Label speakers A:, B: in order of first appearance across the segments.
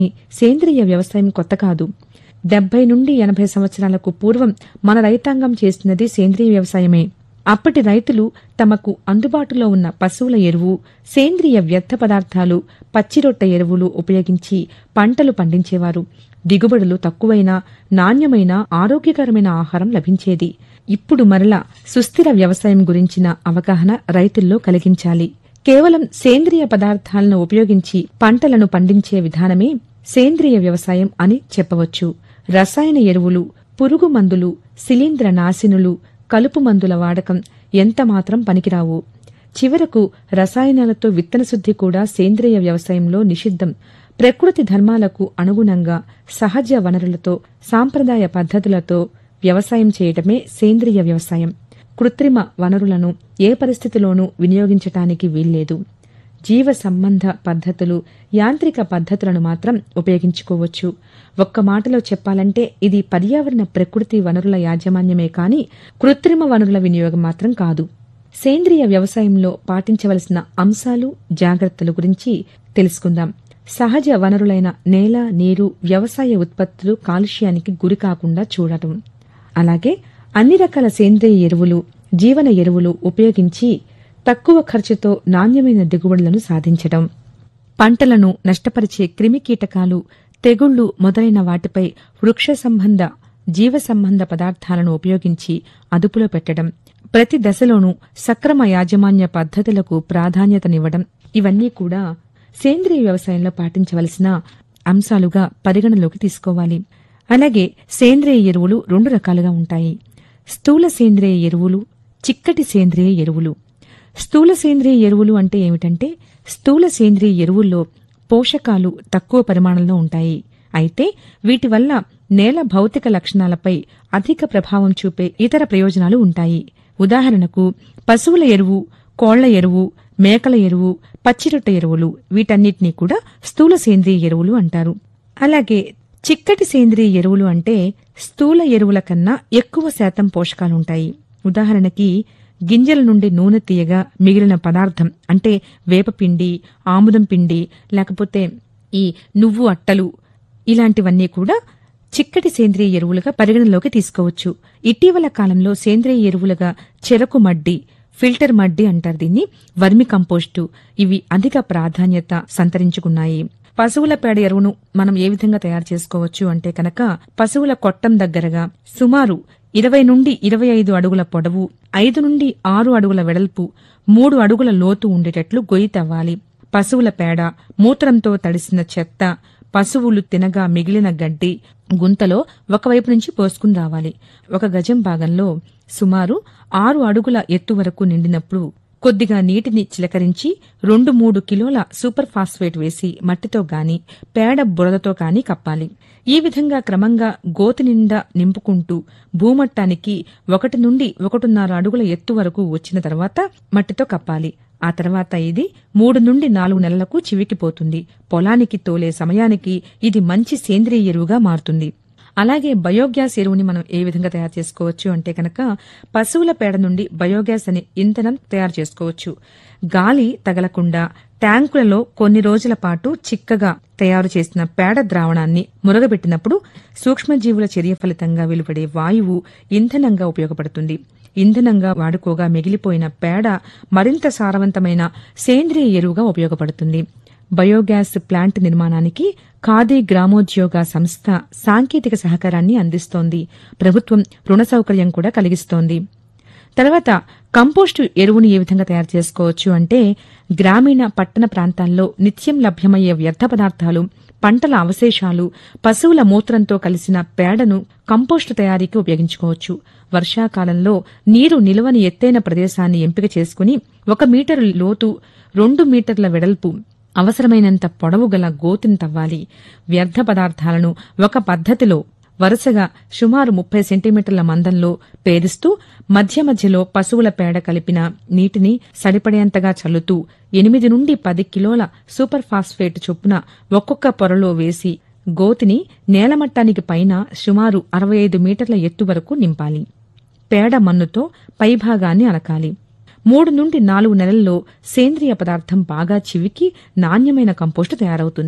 A: సేంద్రియ వ్యవసాయం కొత్త కాదు డెబ్బై నుండి ఎనభై సంవత్సరాలకు పూర్వం మన రైతాంగం చేస్తున్నది సేంద్రియ వ్యవసాయమే అప్పటి రైతులు తమకు అందుబాటులో ఉన్న పశువుల ఎరువు సేంద్రియ వ్యర్థ పదార్థాలు పచ్చిరొట్ట ఎరువులు ఉపయోగించి పంటలు పండించేవారు దిగుబడులు తక్కువైనా నాణ్యమైన ఆరోగ్యకరమైన ఆహారం లభించేది ఇప్పుడు మరలా సుస్థిర వ్యవసాయం గురించిన అవగాహన రైతుల్లో కలిగించాలి కేవలం సేంద్రియ పదార్థాలను ఉపయోగించి పంటలను పండించే విధానమే సేంద్రియ వ్యవసాయం అని చెప్పవచ్చు రసాయన ఎరువులు పురుగు మందులు శిలీంద్ర నాశినులు కలుపు మందుల వాడకం ఎంతమాత్రం పనికిరావు చివరకు రసాయనాలతో విత్తన శుద్ధి కూడా సేంద్రియ వ్యవసాయంలో నిషిద్ధం ప్రకృతి ధర్మాలకు అనుగుణంగా సహజ వనరులతో సాంప్రదాయ పద్ధతులతో వ్యవసాయం చేయటమే సేంద్రియ వ్యవసాయం కృత్రిమ వనరులను ఏ పరిస్థితిలోనూ వినియోగించటానికి వీల్లేదు జీవ సంబంధ పద్ధతులు యాంత్రిక పద్ధతులను మాత్రం ఉపయోగించుకోవచ్చు ఒక్క మాటలో చెప్పాలంటే ఇది పర్యావరణ ప్రకృతి వనరుల యాజమాన్యమే కాని కృత్రిమ వనరుల వినియోగం మాత్రం కాదు సేంద్రియ వ్యవసాయంలో పాటించవలసిన అంశాలు జాగ్రత్తల గురించి తెలుసుకుందాం సహజ వనరులైన నేల నీరు వ్యవసాయ ఉత్పత్తులు కాలుష్యానికి గురి కాకుండా చూడటం అలాగే అన్ని రకాల సేంద్రియ ఎరువులు జీవన ఎరువులు ఉపయోగించి తక్కువ ఖర్చుతో నాణ్యమైన దిగుబడులను సాధించడం పంటలను నష్టపరిచే క్రిమికీటకాలు తెగుళ్లు మొదలైన వాటిపై వృక్ష సంబంధ జీవ సంబంధ పదార్థాలను ఉపయోగించి అదుపులో పెట్టడం ప్రతి దశలోనూ సక్రమ యాజమాన్య పద్ధతులకు ప్రాధాన్యతనివ్వడం ఇవన్నీ కూడా సేంద్రియ వ్యవసాయంలో పాటించవలసిన అంశాలుగా పరిగణలోకి తీసుకోవాలి అలాగే సేంద్రియ ఎరువులు రెండు రకాలుగా ఉంటాయి స్థూల సేంద్రియ ఎరువులు చిక్కటి సేంద్రియ ఎరువులు స్థూల సేంద్రియ ఎరువులు అంటే ఏమిటంటే స్థూల సేంద్రియ ఎరువుల్లో పోషకాలు తక్కువ పరిమాణంలో ఉంటాయి అయితే వీటి వల్ల నేల భౌతిక లక్షణాలపై అధిక ప్రభావం చూపే ఇతర ప్రయోజనాలు ఉంటాయి ఉదాహరణకు పశువుల ఎరువు కోళ్ల ఎరువు మేకల ఎరువు పచ్చిరొట్ట ఎరువులు వీటన్నిటినీ కూడా స్థూల సేంద్రియ ఎరువులు అంటారు అలాగే చిక్కటి సేంద్రియ ఎరువులు అంటే స్థూల ఎరువుల కన్నా ఎక్కువ శాతం పోషకాలుంటాయి ఉదాహరణకి గింజల నుండి నూనె తీయగా మిగిలిన పదార్థం అంటే వేపపిండి ఆముదం పిండి లేకపోతే ఈ నువ్వు అట్టలు ఇలాంటివన్నీ కూడా చిక్కటి సేంద్రియ ఎరువులుగా పరిగణలోకి తీసుకోవచ్చు ఇటీవల కాలంలో సేంద్రియ ఎరువులుగా చెరకు మడ్డి ఫిల్టర్ మడ్డి అంటారు దీన్ని వర్మి కంపోస్టు ఇవి అధిక ప్రాధాన్యత సంతరించుకున్నాయి పశువుల పేడ ఎరువును మనం ఏ విధంగా తయారు చేసుకోవచ్చు అంటే కనుక పశువుల కొట్టం దగ్గరగా సుమారు ఇరవై నుండి ఇరవై ఐదు అడుగుల పొడవు ఐదు నుండి ఆరు అడుగుల వెడల్పు మూడు అడుగుల లోతు ఉండేటట్లు గొయ్యి తవ్వాలి పశువుల పేడ మూత్రంతో తడిసిన చెత్త పశువులు తినగా మిగిలిన గడ్డి గుంతలో ఒకవైపు నుంచి పోసుకుని రావాలి ఒక గజం భాగంలో సుమారు ఆరు అడుగుల ఎత్తు వరకు నిండినప్పుడు కొద్దిగా నీటిని చిలకరించి రెండు మూడు కిలోల సూపర్ ఫాస్ఫేట్ వేసి మట్టితో గాని పేడ బురదతో గాని కప్పాలి ఈ విధంగా క్రమంగా గోతి నిండా నింపుకుంటూ భూమట్టానికి ఒకటి నుండి ఒకటిన్నర అడుగుల ఎత్తు వరకు వచ్చిన తర్వాత మట్టితో కప్పాలి ఆ తర్వాత ఇది మూడు నుండి నాలుగు నెలలకు చివికిపోతుంది పొలానికి తోలే సమయానికి ఇది మంచి సేంద్రియ ఎరువుగా మారుతుంది అలాగే బయోగ్యాస్ ఎరువుని మనం ఏ విధంగా తయారు చేసుకోవచ్చు అంటే కనుక పశువుల పేడ నుండి బయోగ్యాస్ అనే ఇంధనం తయారు చేసుకోవచ్చు గాలి తగలకుండా ట్యాంకులలో కొన్ని రోజుల పాటు చిక్కగా తయారు చేసిన పేడ ద్రావణాన్ని మురగబెట్టినప్పుడు సూక్ష్మజీవుల చర్య ఫలితంగా వెలువడే వాయువు ఇంధనంగా ఉపయోగపడుతుంది ఇంధనంగా వాడుకోగా మిగిలిపోయిన పేడ మరింత సారవంతమైన సేంద్రియ ఎరువుగా ఉపయోగపడుతుంది బయోగ్యాస్ ప్లాంట్ నిర్మాణానికి ఖాదీ గ్రామోద్యోగ సంస్థ సాంకేతిక సహకారాన్ని అందిస్తోంది ప్రభుత్వం రుణ సౌకర్యం కూడా కలిగిస్తోంది తర్వాత కంపోస్టు ఎరువును ఏ విధంగా తయారు చేసుకోవచ్చు అంటే గ్రామీణ పట్టణ ప్రాంతాల్లో నిత్యం లభ్యమయ్యే వ్యర్థ పదార్థాలు పంటల అవశేషాలు పశువుల మూత్రంతో కలిసిన పేడను కంపోస్టు తయారీకి ఉపయోగించుకోవచ్చు వర్షాకాలంలో నీరు నిలువని ఎత్తైన ప్రదేశాన్ని ఎంపిక చేసుకుని ఒక మీటరు లోతు రెండు మీటర్ల వెడల్పు అవసరమైనంత పొడవు గల గోతిని తవ్వాలి వ్యర్థ పదార్థాలను ఒక పద్ధతిలో వరుసగా సుమారు ముప్పై సెంటీమీటర్ల మందంలో పేరుస్తూ మధ్య మధ్యలో పశువుల పేడ కలిపిన నీటిని సరిపడేంతగా చల్లుతూ ఎనిమిది నుండి పది కిలోల సూపర్ ఫాస్ఫేట్ చొప్పున ఒక్కొక్క పొరలో వేసి గోతిని నేలమట్టానికి పైన సుమారు అరవై ఐదు మీటర్ల ఎత్తు వరకు నింపాలి పేడ మన్నుతో పైభాగాన్ని అలకాలి మూడు నుండి నాలుగు నెలల్లో సేంద్రియ పదార్థం బాగా చివికి నాణ్యమైన కంపోస్టు తయారవుతుంది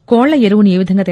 A: కోళ్ల ఎరువును ఏ విధంగా